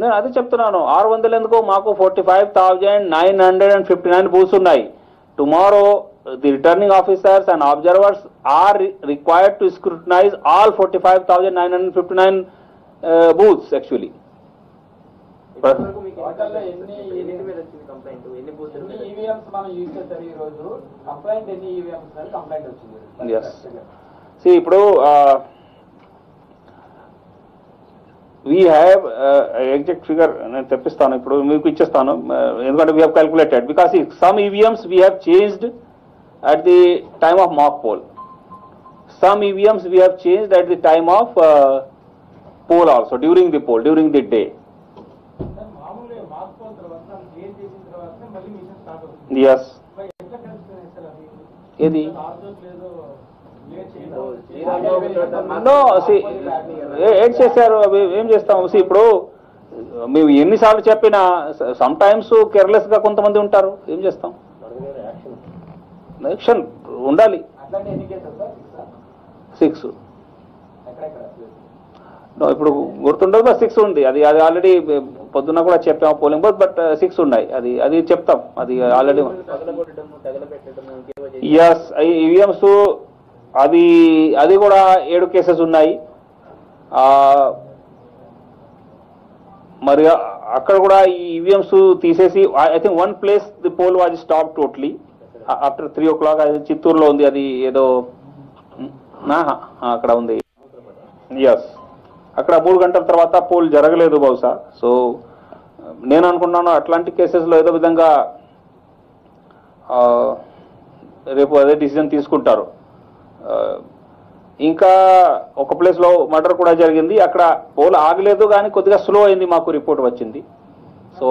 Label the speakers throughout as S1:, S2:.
S1: నేను అది చెప్తున్నాను ఆరు వందలు ఎందుకు మాకు forty five thousand nine hundred and fifty nine booths ఉన్నాయి tomorrow the returning officers and observers are required to scrutinize all forty five thousand nine hundred fifty nine booths actually
S2: ఇప్పటివరకు మీకు ఎన్ని
S3: టోటల్గా
S2: complaints
S3: ఎన్ని-
S2: వచ్చాయి? ఎన్నింటి మీద వచ్చింది కంప్లైంట్ ఎన్ని బూత్
S3: ఎన్ని ఈవీఎంస్ మనం యూజ్ చేస్తారు ఈ రోజు కంప్లైంట్ ఎన్ని ఈవీఎంస్ అని కంప్లైంట్ వచ్చింది
S1: Yes. See, ఇప్పుడు వీ హ్యావ్ ఎగ్జాక్ట్ ఫిగర్ నేను తెప్పిస్తాను ఇప్పుడు మీకు ఇచ్చేస్తాను uh, ఎందుకంటే we have calculated because some EVMs we have changed at the time of mock poll some EVMs we have changed at the time of poll also during the poll during the day
S3: మామూలుగా మార్చుకున్న తర్వాత clear చేసిన తర్వాత మళ్ళీ machine start అవుతుంది
S1: yes
S3: మరి ఎట్లా కలుస్తున్నాయి sir అవి
S1: ఏది
S3: ఆర్డర్ లేదో క్లియర్
S2: So, శ్రీరామ్ బాబు చోట మాకు
S1: నో సి
S2: కదా.
S1: ఏం చేశారు అవి ఏం చేస్తాం సి ఇప్పుడు మేము ఎన్నిసార్లు చెప్పినా సమ్ టైమ్స్ కేర్లెస్ గా కొంతమంది ఉంటారు ఏం చేస్తాం యాక్షన్ ఉండాలి
S3: అట్లాంటి ఎన్ని కేసెస్ సార్
S1: సిక్స్
S3: ఎక్కడెక్కడ
S1: నో ఇప్పుడు గుర్తుండదు బట్ సిక్స్ ఉంది అది అది ఆల్రెడీ పొద్దున్న కూడా చెప్పాము పోలింగ్ బూత్ బట్ సిక్స్ ఉన్నాయి అది అది చెప్తాం అది ఆల్రెడీ
S2: పగలగొట్టడము తగలబెట్టడము ఇంకేవో చేసి
S1: ఎస్ ఈవీఎంస్ అది అది కూడా ఏడు కేసెస్ ఉన్నాయి ఆ, మరి అక్కడ కూడా ఈ ఈవీఎంస్ తీసేసి I think one place the poll was stop totally after three o'clock అది చిత్తూరులో ఉంది అది ఏదో నా, ఆ, అక్కడ ఉంది ఎస్ అక్కడ మూడు గంటల తర్వాత పోల్ జరగలేదు బహుశా సో నేను అనుకున్నాను అట్లాంటి కేసెస్లో ఏదో విధంగా ఆ, రేపు అదే డిసిజన్ తీసుకుంటారు ఆ, ఇంకా ఒక ప్లేస్లో మర్డర్ కూడా జరిగింది అక్కడ పోల్ ఆగలేదు కానీ కొద్దిగా స్లో అయింది మాకు రిపోర్ట్ వచ్చింది సో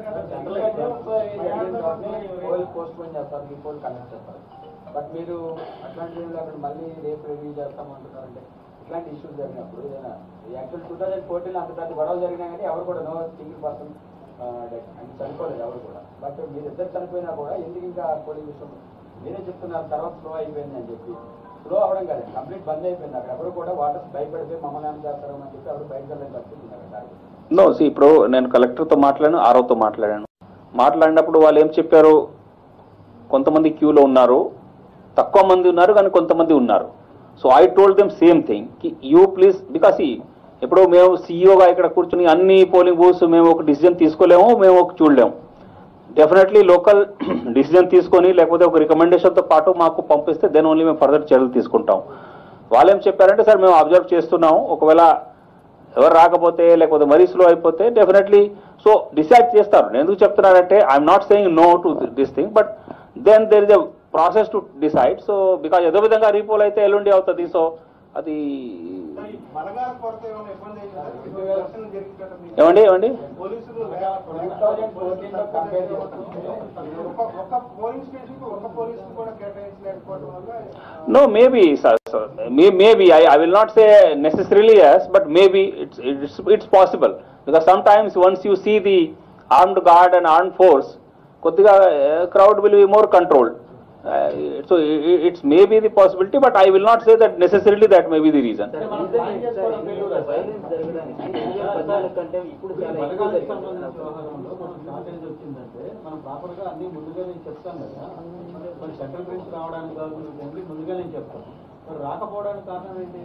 S3: పోల్ పోస్ట్ పోన్ చేస్తారు మీ పోల్ కనెక్ట్ చేస్తారు బట్ మీరు అట్లాంటి అక్కడ మళ్ళీ రేపు రివ్యూ చేస్తామంటున్నారంటే ఇట్లాంటి ఇష్యూస్ జరిగినప్పుడు ఏదైనా యాక్చువల్ టూ థౌజండ్ ఫోర్టీన్ అంత పెద్ద గొడవ జరిగినా కానీ ఎవరు కూడా నో సింగిల్ పర్సన్ అంటే చనిపోలేదు ఎవరు కూడా బట్ మీరు ఇద్దరు చనిపోయినా కూడా ఎందుకు ఇంకా పోలింగ్ విషయం మీరే చెప్తున్నారు తర్వాత స్లో అయిపోయింది అని చెప్పి స్లో అవడం కాదు కంప్లీట్ బంద్ అయిపోయింది అక్కడ ఎవరు కూడా వాటర్స్ భయపడిపోయి మమ్మల్ని ఏం చేస్తారో అని చెప్పి ఎవరు బయటకు వెళ్ళని పరిస్థితి ఉంది అక్కడ
S1: నో సి ఇప్పుడు నేను కలెక్టర్తో మాట్లాడాను ఆరోతో మాట్లాడాను మాట్లాడినప్పుడు వాళ్ళు ఏం చెప్పారు కొంతమంది క్యూలో ఉన్నారు తక్కువ మంది ఉన్నారు కానీ కొంతమంది ఉన్నారు so I told them same thing కి యూ ప్లీజ్ బికాస్ ఇప్పుడు మేము సీఈఓగా ఇక్కడ కూర్చుని అన్ని పోలింగ్ బూత్స్ మేము ఒక డిసిజన్ తీసుకోలేము మేము ఒక చూడలేము డెఫినెట్లీ లోకల్ డిసిజన్ తీసుకొని లేకపోతే ఒక రికమెండేషన్తో పాటు మాకు పంపిస్తే దెన్ ఓన్లీ మేము ఫర్దర్ చర్యలు తీసుకుంటాం వాళ్ళు ఏం చెప్పారంటే సార్ మేము అబ్జర్వ్ చేస్తున్నాం ఒకవేళ ఎవరు రాకపోతే లేకపోతే మరీ స్లో అయిపోతే డెఫినెట్లీ సో డిసైడ్ చేస్తారు నేను ఎందుకు చెప్తున్నానంటే I'm not saying no to this thing but then there is a process to decide so because ఏదో విధంగా రీపోల్ అయితే ఎల్లుండి అవుతుంది సో అది
S4: బలగాల కొరత ఏమైనా ఇబ్బంది అయిందా ఇరవై లక్షలు జరిగింది కదా మీకు.
S1: ఏమండి ఏమండి
S4: పోలీసులు
S3: టూ థౌజండ్ ఫోర్టీన్ లో కంపేర్ చేసుకుంటే
S4: ఒక ఒక పోలింగ్ స్టేషన్ కు ఒక పోలీసు కూడా కేటాయించలేకపోవడం వల్ల
S1: No, maybe, sir. sir. May, maybe I, I will not say necessarily yes, but maybe it's, it's it's possible because sometimes once you see the armed guard and armed force, కొద్దిగా crowd will be more controlled. Uh, so it, it's maybe the possibility, but I will not say that necessarily that may be the reason.
S2: Sir, reason ఏంటి? Violence జరగడానికి రెండు వేల పద్నాలుగు కంటే ఇప్పుడు చాలా ఎక్కువ
S3: పథకాలకు సంబంధించిన
S2: జరిగింది
S3: వ్యవహారంలో మనకు షార్టేజ్ వచ్చిందంటే మనం ప్రాపర్ గా అన్ని ముందుగా నేను చెప్తాను కదా మరి సెంట్రల్ బెంచ్ రావడానికి కాకుండా ఓన్లీ ముందుగా నేను చెప్తాను మరి రాకపోవడానికి కారణం ఏంటి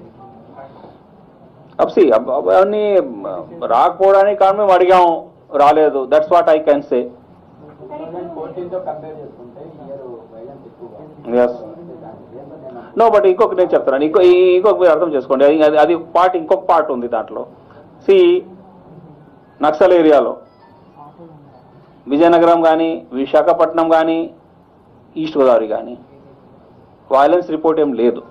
S1: అప్సి అవన్నీ రాకపోవడానికి కారణం మేము అడిగాము రాలేదు that's what I can say
S3: two thousand fourteen తో కంపేర్ చేసుకుంటే ఈ ఇయర్ వైలెన్స్ ఎక్కువగా
S1: Yes.
S3: దానికి reason నేను
S1: నో బట్ ఇంకొక నేను చెప్తున్నాను ఇంకో ఈ- ఇంకొక మీరు అర్థం చేసుకోండి అది- అది అది పార్ట్ ఇంకొక పార్ట్ ఉంది దాంట్లో సి నక్సల్ ఏరియాలో విజయనగరం కానీ విశాఖపట్నం కానీ ఈస్ట్ గోదావరి కానీ వైలెన్స్ రిపోర్ట్ ఏం లేదు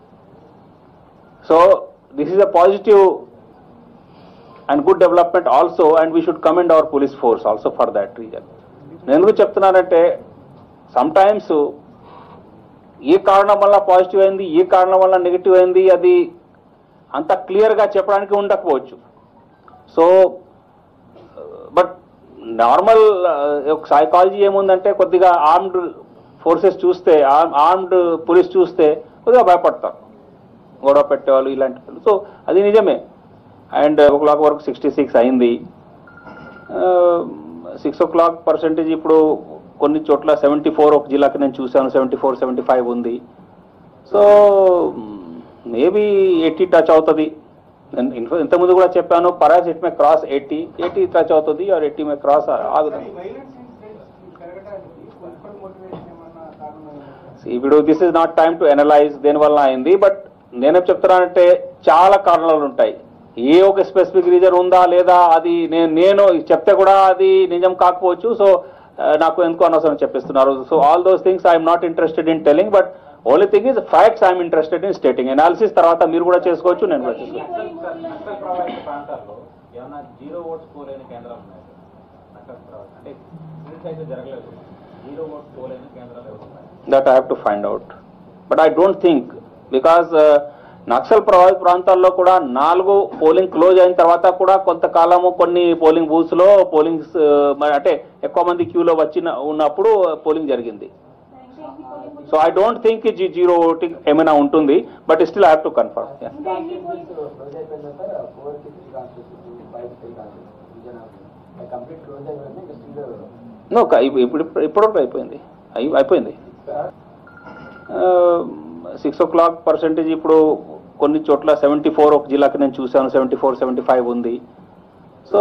S1: so this is a positive and good development also and we should commend our police force also for that reason నేను ఎందుకు చెప్తున్నానంటే సమ్ టైమ్స్ ఏ కారణం వల్ల పాజిటివ్ అయింది ఏ కారణం వల్ల నెగిటివ్ అయింది అది అంత క్లియర్గా చెప్పడానికి ఉండకపోవచ్చు సో బట్ నార్మల్ ఒక సైకాలజీ ఏముందంటే కొద్దిగా ఆర్మ్డ్ ఫోర్సెస్ చూస్తే ఆర్మ్డ్ పోలీస్ చూస్తే కొద్దిగా భయపడతారు గొడవ పెట్టేవాళ్ళు ఇలాంటి వాళ్ళు సో అది నిజమే అండ్ ఒక క్లాక్ వరకు సిక్స్టీ సిక్స్ అయింది సిక్స్ ఓ క్లాక్ పర్సెంటేజ్ ఇప్పుడు కొన్ని చోట్ల సెవెంటీ ఫోర్ ఒక జిల్లాకి నేను చూశాను సెవెంటీ ఫోర్ సెవెంటీ ఫైవ్ ఉంది సో మేబీ ఎయిటీ టచ్ అవుతుంది నేను ఇంత- ఇంతకుముందు కూడా చెప్పాను perhaps it may cross eighty eighty touch అవుతుంది ఆర్ ఎయిటీ మే క్రాస్ ఆగుతుంది
S4: వైలెన్స్ ఇన్సిడెంట్స్ పెరగడానికి పొలిటికల్ మోటివేషన్ ఏమన్నా కారణం ఏమన్నా?
S1: ఇప్పుడు this is not time to analyze దేని వల్ల అయింది బట్ నేనేం చెప్తున్నానంటే చాలా కారణాలు ఉంటాయి ఏ ఒక స్పెసిఫిక్ రీజన్ ఉందా లేదా అది నేను నేను చెప్తే కూడా అది నిజం కాకపోవచ్చు సో నాకు ఎందుకు అనవసరం చెప్పిస్తున్నారు so all those things I'm not interested in telling but only thing is facts I'm interested in stating analysis తర్వాత మీరు కూడా చేసుకోవచ్చు నేను కూడా చేసుకోవచ్చు
S2: నక్సల్ నక్సల్ ప్రభావిత ప్రాంతాల్లో ఏమన్నా జీరో ఓట్స్ పోలైన కేంద్రాలు ఉన్నాయి నక్సల్ ప్రభావిత అంటే స్ప్లిట్స్ అయితే జరగలేదు జీరో ఓట్స్ పోలైన కేంద్రాలు ఎవరు ఉన్నాయి
S1: that I have to find out but I don't think because Naxal ప్రభావిత ప్రాంతాల్లో కూడా నాలుగు పోలింగ్ క్లోజ్ అయిన తర్వాత కూడా కొంతకాలము కొన్ని పోలింగ్ బూత్స్ లో పోలింగ్ అంటే ఎక్కువ మంది క్యూలో వచ్చిన ఉన్నప్పుడు పోలింగ్ జరిగింది so I don't think zero voting ఏమైనా ఉంటుంది but still I have to confirm
S3: constituencies close అయిపోయిందా సార్ ఫోర్ కి three constituency five three constituency Vizianagaram complete close అయిపోయింది ఇంకా స్టిల్
S1: నో ఇప్పుడు ఇప్పటివరకు అయిపోయింది అయి- అయిపోయింది సిక్స్ ఓ క్లాక్ పర్సెంటేజ్ ఇప్పుడు కొన్ని చోట్ల సెవెంటీ ఫోర్ ఒక జిల్లాకి నేను చూశాను సెవెంటీ ఫోర్ సెవెంటీ ఫైవ్ ఉంది సో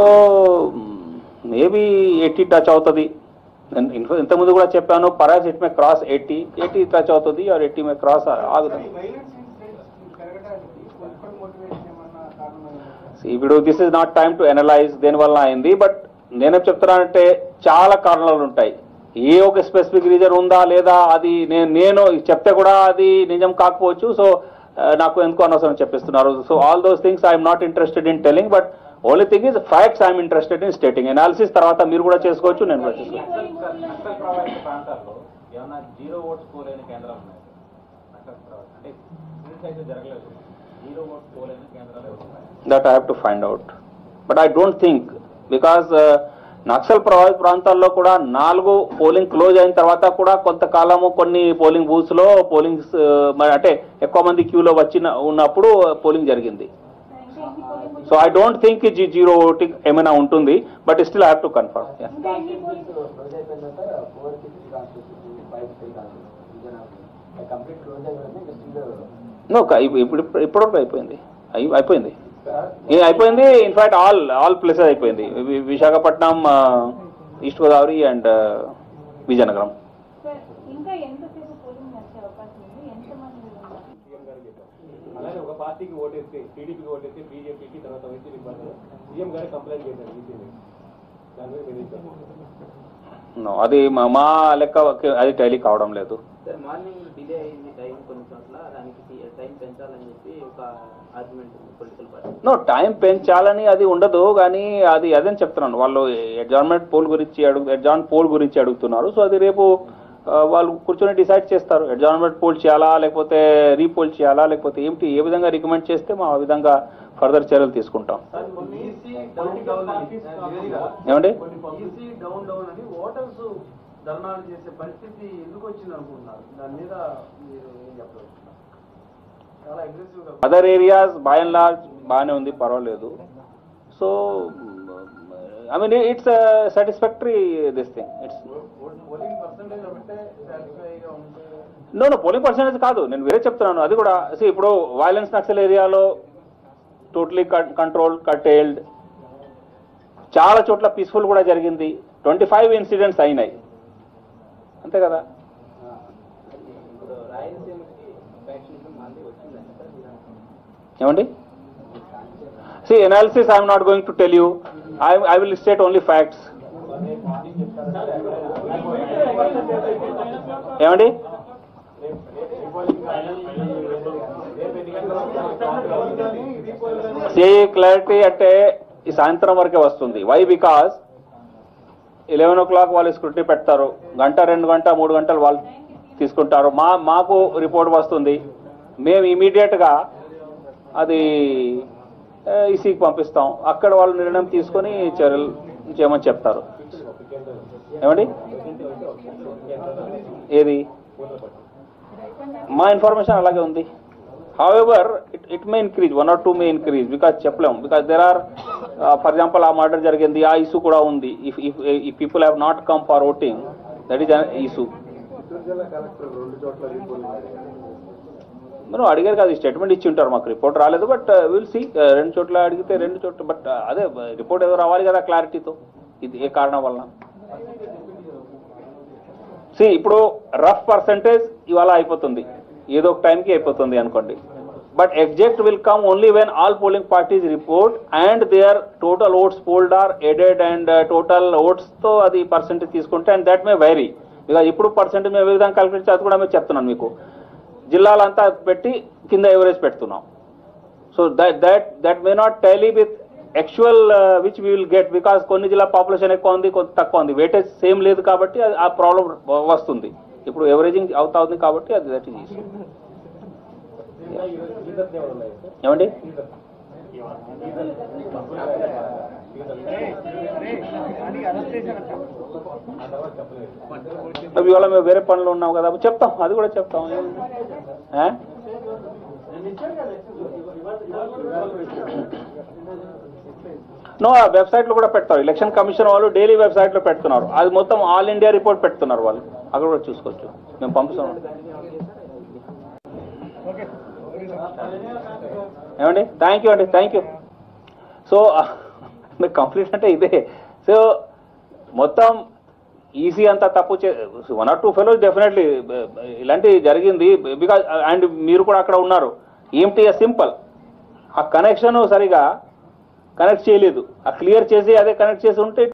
S1: మేబీ ఎయిటీ టచ్ అవుతుంది నేను ఇంత- ఇంతకుముందు కూడా చెప్పాను perhaps it may cross eighty eighty touch అవుతుంది ఆర్ ఎయిటీ మే క్రాస్ ఆగుతుంది
S4: వైలెన్స్ ఇన్సిడెంట్స్ పెరగడానికి పొలిటికల్ మోటివేషన్ ఏమన్నా కారణం ఏమన్నా?
S1: ఇప్పుడు this is not time to analyze దేని వల్ల అయింది బట్ నేనేం చెప్తున్నానంటే చాలా కారణాలు ఉంటాయి ఏ ఒక స్పెసిఫిక్ రీజన్ ఉందా లేదా అది నేను నేను చెప్తే కూడా అది నిజం కాకపోవచ్చు సో నాకు ఎందుకు అనవసరం చెప్పిస్తున్నారు so all those things I'm not interested in telling but only thing is facts I'm interested in stating analysis తర్వాత మీరు కూడా చేసుకోవచ్చు నేను కూడా చేసుకోవచ్చు
S2: నక్సల్ నక్సల్ ప్రభావిత ప్రాంతాల్లో ఏమన్నా జీరో ఓట్స్ పోలైన కేంద్రాలు ఉన్నాయి నక్సల్ ప్రభావిత అంటే స్ప్లిట్స్ అయితే జరగలేదు జీరో ఓట్స్ పోలైన కేంద్రాలు ఎవరు ఉన్నాయి
S1: that I have to find out but I don't think because Naxal ప్రభావిత ప్రాంతాల్లో కూడా నాలుగు పోలింగ్ క్లోజ్ అయిన తర్వాత కూడా కొంతకాలము కొన్ని పోలింగ్ బూత్స్ లో పోలింగ్ అంటే ఎక్కువ మంది క్యూలో వచ్చిన ఉన్నప్పుడు పోలింగ్ జరిగింది so I don't think zero voting ఏమైనా ఉంటుంది but still I have to confirm
S3: constituencies close అయిపోయిందా సార్ ఫోర్ కి three constituency five three constituency Vizianagaram complete close అయిపోయింది ఇంకా స్టిల్
S1: నో ఇప్పుడు ఇప్పటివరకు అయిపోయింది అయి- అయిపోయింది ఏ అయిపోయింది ఇన్ఫాక్ట్ ఆల్ ఆల్ ప్లేసెస్ అయిపోయింది వి- Visakhapatnam East Godavari and Vizianagaram
S5: sir ఇంకా ఎంతసేపు పోలింగ్ నడిచే అవకాశం ఉంది ఎంతమంది ఉన్నారు
S6: సీఎం గారికి చెప్పారు అలానే ఒక పార్టీకి ఓటేస్తే టీడీపీకి ఓటేస్తే బీజేపీకి తర్వాత వైసీపీకి పడతారు సీఎం గారు కంప్లైంట్ చేశారు ఈసీని దాని మీద మీరు ఏం చెప్తారు?
S1: No, అది మా- మా లెక్క అది టైలీ కావడం లేదు
S2: సార్ మార్నింగ్ డిలే అయింది టైం కొన్ని చోట్ల దానికి టైం పెంచాలని చెప్పి ఒక argument political party
S1: no time పెంచాలని అది ఉండదు కానీ అది అదేం చెప్తున్నాను వాళ్ళు ఎగ్జామ్మెంట్ పోల్ గురించి అడుగు ఎగ్జామ్ పోల్ గురించి అడుగుతున్నారు సో అది రేపు ఆ, వాళ్ళు కూర్చొని డిసైడ్ చేస్తారు ఎగ్జామ్మెంట్ పోల్ చేయాలా లేకపోతే రీపోల్ చేయాలా లేకపోతే ఏమిటి ఏ విధంగా రికమెండ్ చేస్తే మా ఆ విధంగా ఫర్దర్ చర్యలు తీసుకుంటాం ఏమండి
S7: ఈసీ డౌన్ డౌన్ అని ఓటర్స్ ధర్నాలు చేసే పరిస్థితి ఎందుకు వచ్చింది అనుకుంటున్నారు దాని మీద మీరు ఏం చెప్పదలుచుకున్నారు చాలా అగ్రెసివ్ గా
S1: other areas by and large బాగానే ఉంది పర్వాలేదు so I mean it's satisfactory this thing it's
S7: polling percentage ఒకటే సాటిస్ఫైగా ఉంటే
S1: నో నో పోలింగ్ పర్సెంటేజ్ కాదు నేను వేరే చెప్తున్నాను అది కూడా see, ఇప్పుడు వైలెన్స్ నక్సల్ ఏరియాలో టోటలీ కంట్రోల్ కటేల్డ్ చాలా చోట్ల పీస్ఫుల్ కూడా జరిగింది ట్వంటీ ఫైవ్ ఇన్సిడెంట్స్ అయినాయి అంతే కదా
S2: ఇప్పుడు రాయలసీమకి వ్యాక్సినేషన్ మళ్ళీ వచ్చిందండి సార్
S1: ఏమండి see analysis I'm not going to tell you I I will state only facts ఏమండి సిఐ క్లారిటీ అంటే ఈ సాయంత్రం వరకే వస్తుంది why because eleven o'clock వాళ్ళు స్క్రూటినీ పెడతారు గంట రెండు గంట మూడు గంటలు వాళ్ళు తీసుకుంటారు మా మాకు రిపోర్ట్ వస్తుంది మేము ఇమీడియట్గా అది ఈసీకి పంపిస్తాం అక్కడ వాళ్ళు నిర్ణయం తీసుకొని చర్యలు చేయమని చెప్తారు ఏమండి ఏది మా ఇన్ఫర్మేషన్ అలాగే ఉంది however it it may increase one or two may increase because చెప్పలేము because there are for example ఆ మర్డర్ జరిగింది ఆ ఇష్యూ కూడా ఉంది if if if people have not come for voting that is an issue
S6: Chittoor జిల్లా collector రెండు చోట్ల repolling
S1: మనం అడిగారు కదా స్టేట్మెంట్ ఇచ్చి ఉంటారు మాకు రిపోర్ట్ రాలేదు బట్ విల్ సి రెండు చోట్ల అడిగితే రెండు చోట్ల బట్ అదే రిపోర్ట్ ఏదో రావాలి కదా క్లారిటీతో ఇది ఏ కారణం వలన సి ఇప్పుడు రఫ్ పర్సంటేజ్ ఇవాళ అయిపోతుంది ఏదో ఒక టైంకి అయిపోతుంది అనుకోండి but exact will come only when all polling parties report and there total votes polled are added and total ఓట్స్తో అది పర్సెంటేజ్ తీసుకుంటే and that may vary because ఇప్పుడు పర్సెంటేజ్ మేము ఏ విధంగా క్యాలిక్యులేట్ చేసి అది కూడా మేము చెప్తున్నాను మీకు జిల్లాలంతా పెట్టి కింద ఎవరేజ్ పెడుతున్నాం so that that that may not tally with actual which we will get because కొన్ని జిల్లా పాపులేషన్ ఎక్కువ ఉంది కొంత తక్కువ ఉంది వెయిటేజ్ సేమ్ లేదు కాబట్టి అది- ఆ ప్రాబ్లం వస్తుంది ఇప్పుడు ఎవరేజింగ్ అవుతా ఉంది కాబట్టి అది దట్ ఈస్ ఈజీ
S6: సీజన్స్ ఏమైనా ఉన్నాయి సార్
S1: ఏమండి అవి ఇవాళ మేము వేరే పనులు ఉన్నాం కదా అప్పుడు చెప్తాం అది కూడా చెప్తాం ఆ? నో ఆ వెబ్సైట్ లో కూడా పెడతారు ఎలక్షన్ కమిషన్ వాళ్ళు డైలీ వెబ్సైట్ లో పెడుతున్నారు అది మొత్తం ఆల్ ఇండియా రిపోర్ట్ పెడుతున్నారు వాళ్ళు అక్కడ కూడా చూసుకోవచ్చు మేము పంపిస్తాం ఏమండి థ్యాంక్ యూ అండి థ్యాంక్ యూ సో మీకు కంప్లీట్ అంటే ఇదే సో మొత్తం ఈసీ అంతా తప్పు చే one or two fellows definitely ఇలాంటి జరిగింది బికాజ్ అండ్ మీరు కూడా అక్కడ ఉన్నారు ఏమిటి సింపుల్ ఆ కనెక్షన్ సరిగా కనెక్ట్ చేయలేదు ఆ క్లియర్ చేసి అదే కనెక్ట్ చేసి ఉంటే